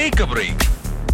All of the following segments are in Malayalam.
ടേക്ക് എ ബ്രേക്ക്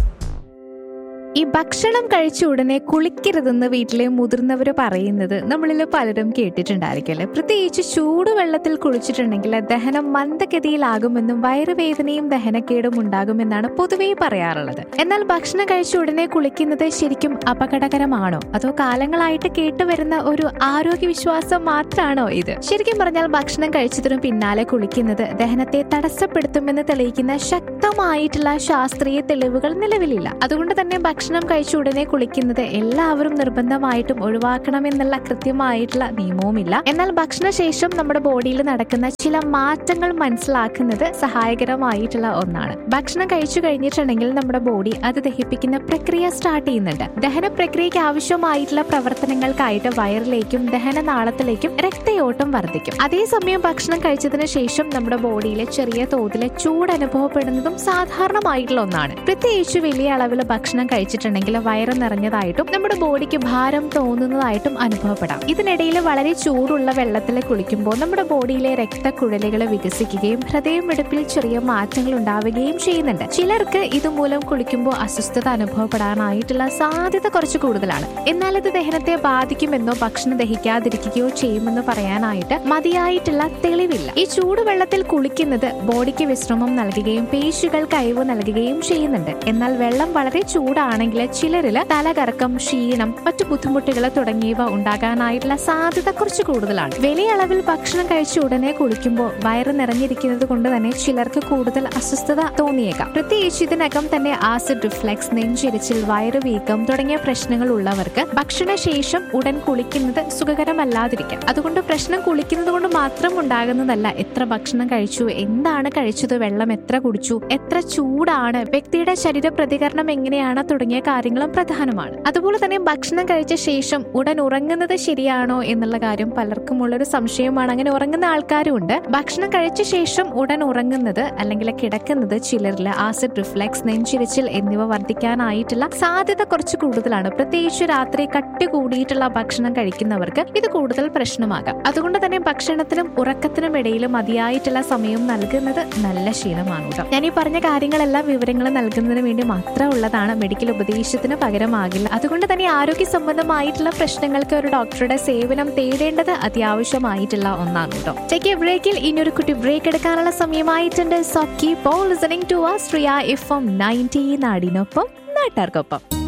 ഈ ഭക്ഷണം കഴിച്ച ഉടനെ കുളിക്കരുതെന്ന് വീട്ടിലെ മുതിർന്നവർ പറയുന്നത് നമ്മളിൽ പലരും കേട്ടിട്ടുണ്ടായിരിക്കല്ലേ പ്രത്യേകിച്ച് ചൂടുവെള്ളത്തിൽ കുളിച്ചിട്ടുണ്ടെങ്കിൽ ദഹനം മന്ദഗതിയിലാകുമെന്നും വയറുവേദനയും ദഹനക്കേടും ഉണ്ടാകുമെന്നാണ് പൊതുവേ പറയാറുള്ളത് എന്നാൽ ഭക്ഷണം കഴിച്ച ഉടനെ കുളിക്കുന്നത് ശരിക്കും അപകടകരമാണോ അതോ കാലങ്ങളായിട്ട് കേട്ടുവരുന്ന ഒരു ആരോഗ്യ വിശ്വാസം മാത്രമാണോ ഇത് ശരിക്കും പറഞ്ഞാൽ ഭക്ഷണം കഴിച്ചതിനു പിന്നാലെ കുളിക്കുന്നത് ദഹനത്തെ തടസ്സപ്പെടുത്തുമെന്ന് തെളിയിക്കുന്ന ശക്തമായിട്ടുള്ള ശാസ്ത്രീയ തെളിവുകൾ നിലവിലില്ല അതുകൊണ്ട് തന്നെ ഭക്ഷണം കഴിച്ച ഉടനെ കുളിക്കുന്നത് എല്ലാവരും നിർബന്ധമായിട്ടും ഒഴിവാക്കണമെന്നുള്ള കൃത്യമായിട്ടുള്ള നിയമവുമില്ല എന്നാൽ ഭക്ഷണശേഷം നമ്മുടെ ബോഡിയിൽ നടക്കുന്ന ചില മാറ്റങ്ങൾ മനസ്സിലാക്കുന്നത് സഹായകരമായിട്ടുള്ള ഒന്നാണ് ഭക്ഷണം കഴിച്ചു കഴിഞ്ഞിട്ടുണ്ടെങ്കിൽ നമ്മുടെ ബോഡി അത് ദഹിപ്പിക്കുന്ന പ്രക്രിയ സ്റ്റാർട്ട് ചെയ്യുന്നുണ്ട് ദഹന പ്രക്രിയയ്ക്ക് ആവശ്യമായിട്ടുള്ള പ്രവർത്തനങ്ങൾക്കായിട്ട് വയറിലേക്കും ദഹനനാളത്തിലേക്കും രക്തയോട്ടം വർദ്ധിക്കും അതേസമയം ഭക്ഷണം കഴിച്ചതിന് ശേഷം നമ്മുടെ ബോഡിയിൽ ചെറിയ തോതിൽ ചൂട് അനുഭവപ്പെടുന്നതും സാധാരണമായിട്ടുള്ള ഒന്നാണ് പ്രത്യേകിച്ച് വലിയ അളവിൽ ഭക്ഷണം കഴിച്ചിട്ടുണ്ടെങ്കിൽ വയറ് നിറഞ്ഞതായിട്ടും നമ്മുടെ ബോഡിക്ക് ഭാരം തോന്നുന്നതായിട്ടും അനുഭവപ്പെടാം ഇതിനിടയിൽ വളരെ ചൂടുള്ള വെള്ളത്തിൽ കുളിക്കുമ്പോൾ നമ്മുടെ ബോഡിയിലെ രക്തക്കുഴലുകൾ വികസിക്കുകയും ഹൃദയമിടിപ്പിൽ ചെറിയ മാറ്റങ്ങൾ ഉണ്ടാവുകയും ചെയ്യുന്നുണ്ട് ചിലർക്ക് ഇതുമൂലം കുളിക്കുമ്പോൾ അസ്വസ്ഥത അനുഭവപ്പെടാനായിട്ടുള്ള സാധ്യത കുറച്ച് കൂടുതലാണ് എന്നാൽ ഇത് ദഹനത്തെ ബാധിക്കുമെന്നോ ഭക്ഷണം ദഹിക്കാതിരിക്കുകയോ ചെയ്യുമെന്ന് പറയാനായിട്ട് മതിയായിട്ടുള്ള തെളിവില്ല ഈ ചൂടുവെള്ളത്തിൽ കുളിക്കുന്നത് ബോഡിക്ക് വിശ്രമം നൽകുകയും പേശികൾക്ക് അയവ് നൽകുകയും ചെയ്യുന്നുണ്ട് എന്നാൽ വെള്ളം വളരെ ചൂടാണെങ്കിൽ ചിലരിൽ തലകറക്കം ക്ഷീണം മറ്റു ബുദ്ധിമുട്ടുകൾ തുടങ്ങിയവ ഉണ്ടാകാനായിട്ടുള്ള സാധ്യത കുറച്ച് കൂടുതലാണ് വലിയ അളവിൽ ഭക്ഷണം കഴിച്ച ഉടനെ കുളിക്കുമ്പോൾ വയറ് നിറഞ്ഞിരിക്കുന്നത് കൊണ്ട് തന്നെ ചിലർക്ക് കൂടുതൽ അസ്വസ്ഥത തോന്നിയേക്കാം പ്രത്യേകിച്ച് ഇതിനകം തന്നെ ആസിഡ് റിഫ്ലെക്സ് നെഞ്ചിരിച്ചിൽ വയറ് വീക്കം തുടങ്ങിയ പ്രശ്നങ്ങൾ ഉള്ളവർക്ക് ഭക്ഷണശേഷം ഉടൻ കുളിക്കുന്നത് സുഖകരമല്ലാതിരിക്കാം അതുകൊണ്ട് പ്രശ്നം കുളിക്കുന്നത് കൊണ്ട് മാത്രം ഉണ്ടാകുന്നതല്ല എത്ര ഭക്ഷണം കഴിച്ചു എന്താണ് കഴിച്ചത് വെള്ളം എത്ര കുടിച്ചു എത്ര ചൂടാണ് വ്യക്തിയുടെ ശരീര പ്രതികരണം എങ്ങനെയാണ് തുടങ്ങിയ കാര്യങ്ങളും പ്രധാനമാണ് അതുപോലെ തന്നെ ഭക്ഷണം കഴിച്ച ശേഷം ഉടൻ ഉറങ്ങുന്നത് ശരിയാണോ എന്നുള്ള കാര്യം പലർക്കും ഉള്ളൊരു സംശയമാണ് അങ്ങനെ ഉറങ്ങുന്ന ആൾക്കാരും ഉണ്ട് ഭക്ഷണം കഴിച്ച ശേഷം ഉടൻ ഉറങ്ങുന്നത് അല്ലെങ്കിൽ കിടക്കുന്നത് ചിലരിൽ ആസിഡ് റിഫ്ലെക്സ് നെഞ്ചിരിച്ചിൽ എന്നിവ വർദ്ധിക്കാനായിട്ടുള്ള സാധ്യത കുറച്ച് കൂടുതലാണ് പ്രത്യേകിച്ച് രാത്രി കട്ടി കൂടിയിട്ടുള്ള ഭക്ഷണം കഴിക്കുന്നവർക്ക് ഇത് കൂടുതൽ പ്രശ്നമാകാം അതുകൊണ്ട് തന്നെ ഭക്ഷണത്തിനും ഉറക്കത്തിനും ഇടയിൽ മതിയായിട്ടുള്ള സമയം നൽകുന്നത് നല്ല ശീലമാണ് കേട്ടോ ഞാൻ ഈ പറഞ്ഞ കാര്യങ്ങളെല്ലാം വിവരങ്ങൾ നൽകുന്നതിന് വേണ്ടി മാത്രം ഉള്ളതാണ് മെഡിക്കൽ ഉപദേശത്തിന് പകരമാകില്ല അതുകൊണ്ട് തന്നെ ആരോഗ്യ സംബന്ധമായിട്ടുള്ള പ്രശ്നങ്ങൾക്ക് ഒരു ഡോക്ടറുടെ സേവനം തേടേണ്ടത് അത്യാവശ്യമായിട്ടുള്ള ഒന്നാണ് കേട്ടോ ടേക്ക് എ ബ്രേക്കിൽ ഇനി ഒരു കുട്ടി ബ്രേക്ക് എടുക്കാനുള്ള സമയമായിട്ടുണ്ട് so keep all listening to uh Shriya F M ninety നാടിനൊപ്പം നാട്ടാർക്കൊപ്പം